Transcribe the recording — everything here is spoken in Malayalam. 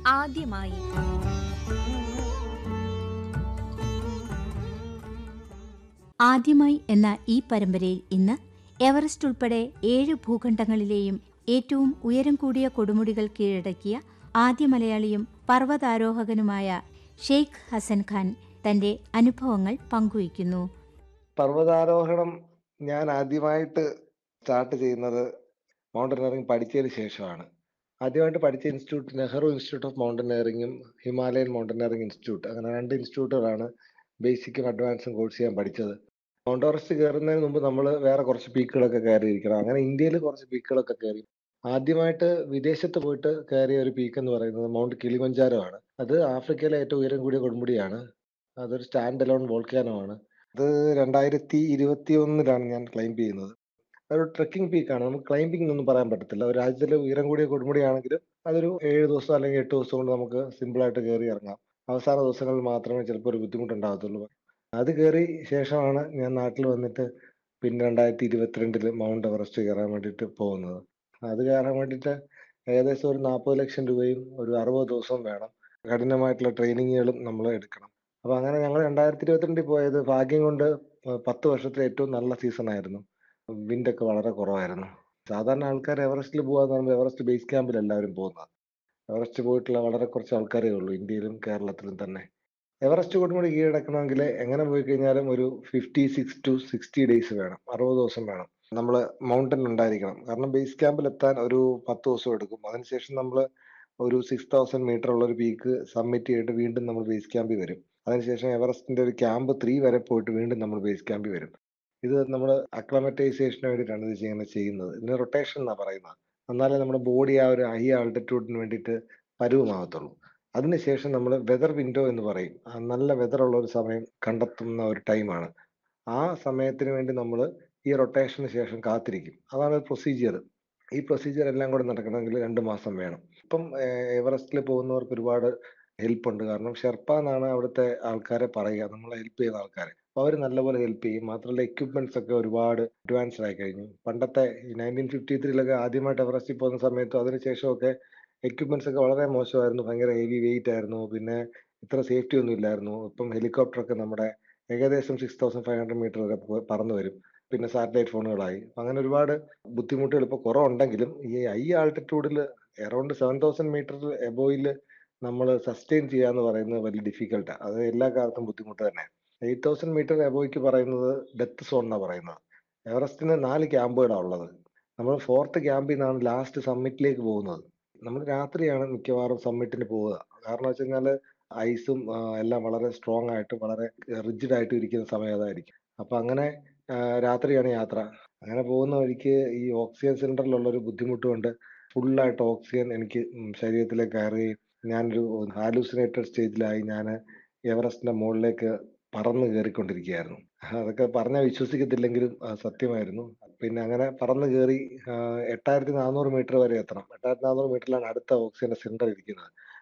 ആദ്യമായി ആദ്യമായി എന്ന ഈ പരമ്പരയിൽ ഇന്ന് എവറസ്റ്റ് ഉൾപ്പെടെ ഏഴ് ഭൂഖണ്ഡങ്ങളിലെയും ഏറ്റവും ഉയരം കൂടിയ കൊടുമുടികൾ കീഴടക്കിയ ആദ്യ മലയാളിയും പർവ്വതാരോഹകനുമായ ഷെയ്ഖ് ഹസൻ ഖാൻ തന്റെ അനുഭവങ്ങൾ പങ്കുവയ്ക്കുന്നു പർവ്വതാരോഹണം ഞാൻ ആദ്യമായിട്ട് സ്റ്റാർട്ട് ചെയ്യുന്നത് മൗണ്ടനറിങ് പഠിച്ചതിന് ശേഷമാണ് ആദ്യമായിട്ട് പഠിച്ച ഇൻസ്റ്റിറ്റ്യൂട്ട് നെഹ്റു ഇൻസ്റ്റിറ്റ്യൂട്ട് ഓഫ് മൗണ്ടനറിങ്ങും ഹിമാലയൻ മൗണ്ടനറിങ് ഇൻസ്റ്റിറ്റ്യൂട്ട് അങ്ങനെ രണ്ട് ഇൻസ്റ്റിറ്റ്യൂട്ടുകളാണ് ബേസിക്കും അഡ്വാൻസും കോഴ്സ് ചെയ്യാൻ പഠിച്ചത് മൗണ്ട് എവറസ്റ്റ് കയറുന്നതിന് മുമ്പ് നമ്മൾ വേറെ കുറച്ച് പീക്കുകളൊക്കെ കയറിയിരിക്കണം അങ്ങനെ ഇന്ത്യയിൽ കുറച്ച് പീക്കുകളൊക്കെ കയറി ആദ്യമായിട്ട് വിദേശത്ത് പോയിട്ട് കയറിയ ഒരു പീക്ക് എന്ന് പറയുന്നത് മൗണ്ട് കിളിമഞ്ചാരോ ആണ് അത് ആഫ്രിക്കയിലെ ഏറ്റവും ഉയരം കൂടിയ കൊടുമുടിയാണ് അതൊരു സ്റ്റാൻഡ് അലോൺ വോൾക്കാനോ ആണ് അത് രണ്ടായിരത്തി ഇരുപത്തി ഒന്നിലാണ് ഞാൻ ക്ലൈംബ് ചെയ്യുന്നത് അതൊരു ട്രെക്കിംഗ് പീക്കാണ് നമുക്ക് ക്ലൈംബിംഗ് ഒന്നും പറയാൻ പറ്റത്തില്ല ഒരു രാജ്യത്തിലെ ഉയരം കൂടിയ കൊടുമുടിയാണെങ്കിലും അതൊരു ഏഴ് ദിവസം അല്ലെങ്കിൽ എട്ട് ദിവസം കൊണ്ട് നമുക്ക് സിമ്പിളായിട്ട് കയറി ഇറങ്ങാം അവസാന ദിവസങ്ങളിൽ മാത്രമേ ചിലപ്പോൾ ഒരു ബുദ്ധിമുട്ടുണ്ടാകത്തുള്ളൂ അത് കയറി ശേഷമാണ് ഞാൻ നാട്ടിൽ വന്നിട്ട് പിന്നെ രണ്ടായിരത്തി ഇരുപത്തിരണ്ടില് മൗണ്ട് എവറസ്റ്റ് കയറാൻ വേണ്ടിയിട്ട് പോകുന്നത് അത് കയറാൻ വേണ്ടിയിട്ട് ഏകദേശം ഒരു നാൽപ്പത് ലക്ഷം രൂപയും ഒരു അറുപത് ദിവസവും വേണം കഠിനമായിട്ടുള്ള ട്രെയിനിങ്ങുകളും നമ്മൾ എടുക്കണം അപ്പൊ അങ്ങനെ ഞങ്ങൾ രണ്ടായിരത്തി ഇരുപത്തിരണ്ടിൽ പോയത് ഭാഗ്യം കൊണ്ട് പത്ത് വർഷത്തിലെ ഏറ്റവും നല്ല സീസൺ ആയിരുന്നു വിൻഡ് ഒക്കെ വളരെ കുറവായിരുന്നു സാധാരണ ആൾക്കാർ എവറസ്റ്റിൽ പോകാന്ന് പറയുമ്പോൾ എവറസ്റ്റ് ബേസ് ക്യാമ്പിൽ എല്ലാവരും പോകുന്നത് എവറസ്റ്റ് പോയിട്ടുള്ള വളരെ കുറച്ച് ആൾക്കാരേ ഉള്ളൂ ഇന്ത്യയിലും കേരളത്തിലും തന്നെ എവറസ്റ്റ് കൊടുമുടി കീഴടക്കണമെങ്കിൽ എങ്ങനെ പോയി കഴിഞ്ഞാലും ഒരു fifty six to sixty days വേണം അറുപത് ദിവസം വേണം നമ്മൾ മൗണ്ടൻ ഉണ്ടായിരിക്കണം കാരണം ബേസ് ക്യാമ്പിൽ എത്താൻ ഒരു പത്ത് ദിവസം എടുക്കും അതിനുശേഷം നമ്മൾ ഒരു സിക്സ് തൗസൻഡ് മീറ്റർ ഉള്ള ഒരു പീക്ക് സബ്മിറ്റ് ചെയ്തിട്ട് വീണ്ടും നമ്മൾ ബേസ് ക്യാമ്പിൽ വരും അതിനുശേഷം എവറസ്റ്റിന്റെ ഒരു ക്യാമ്പ് ത്രീ വരെ പോയിട്ട് വീണ്ടും നമ്മൾ ബേസ് ക്യാമ്പിൽ വരും ഇത് നമ്മൾ അക്ലമറ്റൈസേഷന് വേണ്ടിയിട്ടാണ് ഇത് ചെയ്യുന്നത് ചെയ്യുന്നത് ഇതിന് റൊട്ടേഷൻ എന്നാണ് പറയുന്നത് എന്നാലേ നമ്മുടെ ബോഡി ആ ഒരു ഹൈ ആൾട്ടിറ്റ്യൂഡിന് വേണ്ടിയിട്ട് പരുവമാകത്തുള്ളൂ അതിനുശേഷം നമ്മൾ വെതർ വിൻഡോ എന്ന് പറയും നല്ല വെതർ ഉള്ള ഒരു സമയം കണ്ടെത്തുന്ന ഒരു ടൈമാണ് ആ സമയത്തിന് വേണ്ടി നമ്മൾ ഈ റൊട്ടേഷന് ശേഷം കാത്തിരിക്കും അതാണ് പ്രൊസീജിയർ ഈ പ്രൊസീജിയർ എല്ലാം കൂടെ നടക്കണമെങ്കിൽ രണ്ട് മാസം വേണം ഇപ്പം എവറസ്റ്റിൽ പോകുന്നവർക്ക് ഒരുപാട് ഹെൽപ്പ് ഉണ്ട് കാരണം ഷെർപ്പ എന്നാണ് അവിടുത്തെ ആൾക്കാരെ പറയുക നമ്മളെ ഹെൽപ്പ് ചെയ്യുന്ന ആൾക്കാരെ അപ്പോൾ അവർ നല്ലപോലെ ഹെൽപ്പ് ചെയ്യും മാത്രമല്ല എക്യുപ്മെന്റ്സ് ഒക്കെ ഒരുപാട് അഡ്വാൻസ്ഡ് ആയി കഴിഞ്ഞു പണ്ടത്തെ ഈ നയൻറ്റീൻ ഫിഫ്റ്റി ത്രീയിലൊക്കെ ആദ്യമായിട്ട് എവറസ്റ്റിൽ പോകുന്ന സമയത്തും അതിനുശേഷമൊക്കെ എക്യുപ്മെന്റ്സ് ഒക്കെ വളരെ മോശമായിരുന്നു ഭയങ്കര ഹെവി വെയിറ്റ് ആയിരുന്നു പിന്നെ ഇത്ര സേഫ്റ്റി ഒന്നും ഇല്ലായിരുന്നു ഇപ്പം ഹെലികോപ്റ്റർ ഒക്കെ നമ്മുടെ ഏകദേശം six thousand five hundred metre വരെ പറന്നു വരും പിന്നെ സാറ്റലൈറ്റ് ഫോണുകളായി അങ്ങനെ ഒരുപാട് ബുദ്ധിമുട്ടുകൾ ഇപ്പോൾ കുറവുണ്ടെങ്കിലും ഈ ഹൈ ആൾട്ടിറ്റ്യൂഡിൽ അറൗണ്ട് സെവൻ തൗസൻഡ് മീറ്റർ എബോയിൽ നമ്മൾ സസ്റ്റെയിൻ ചെയ്യുക എന്ന് പറയുന്നത് വലിയ ഡിഫിക്കൽട്ടാണ് അത് എല്ലാ കാലത്തും ബുദ്ധിമുട്ട് തന്നെ എയ്റ്റ് തൗസൻഡ് മീറ്റർ എബോയ്ക്ക് പറയുന്നത് ഡെത്ത് സോൺ എന്നാണ് പറയുന്നത് എവറസ്റ്റിന് നാല് ക്യാമ്പുകളാണ് ഉള്ളത് നമ്മൾ ഫോർത്ത് ക്യാമ്പിൽ നിന്നാണ് ലാസ്റ്റ് സമ്മിറ്റിലേക്ക് പോകുന്നത് നമ്മൾ രാത്രിയാണ് മിക്കവാറും സമ്മിറ്റിന് പോവുക കാരണം വെച്ച് കഴിഞ്ഞാൽ ഐസും എല്ലാം വളരെ സ്ട്രോങ് ആയിട്ട് വളരെ റിജിഡ് ആയിട്ട് ഇരിക്കുന്ന സമയം അതായിരിക്കും അപ്പൊ അങ്ങനെ രാത്രിയാണ് യാത്ര അങ്ങനെ പോകുന്ന വഴിക്ക് ഈ ഓക്സിജൻ സിലിണ്ടറിലുള്ള ഒരു ബുദ്ധിമുട്ട് കൊണ്ട് ഫുള്ളായിട്ട് ഓക്സിജൻ എനിക്ക് ശരീരത്തിലേക്ക് കയറുകയും ഞാനൊരു ഹാലൂസിനേറ്റഡ് സ്റ്റേജിലായി ഞാൻ എവറസ്റ്റിന്റെ മുകളിലേക്ക് പറന്ന് കയറിക്കൊണ്ടിരിക്കുകയായിരുന്നു അതൊക്കെ പറഞ്ഞാൽ വിശ്വസിക്കത്തില്ലെങ്കിലും സത്യമായിരുന്നു പിന്നെ അങ്ങനെ പറന്ന് കയറി എട്ടായിരത്തി നാനൂറ് മീറ്റർ വരെ എത്തണം എട്ടായിരത്തി നാനൂറ് മീറ്ററിലാണ് അടുത്ത ഓക്സിജന്റെ സിലിണ്ടർ ഇരിക്കുന്നത്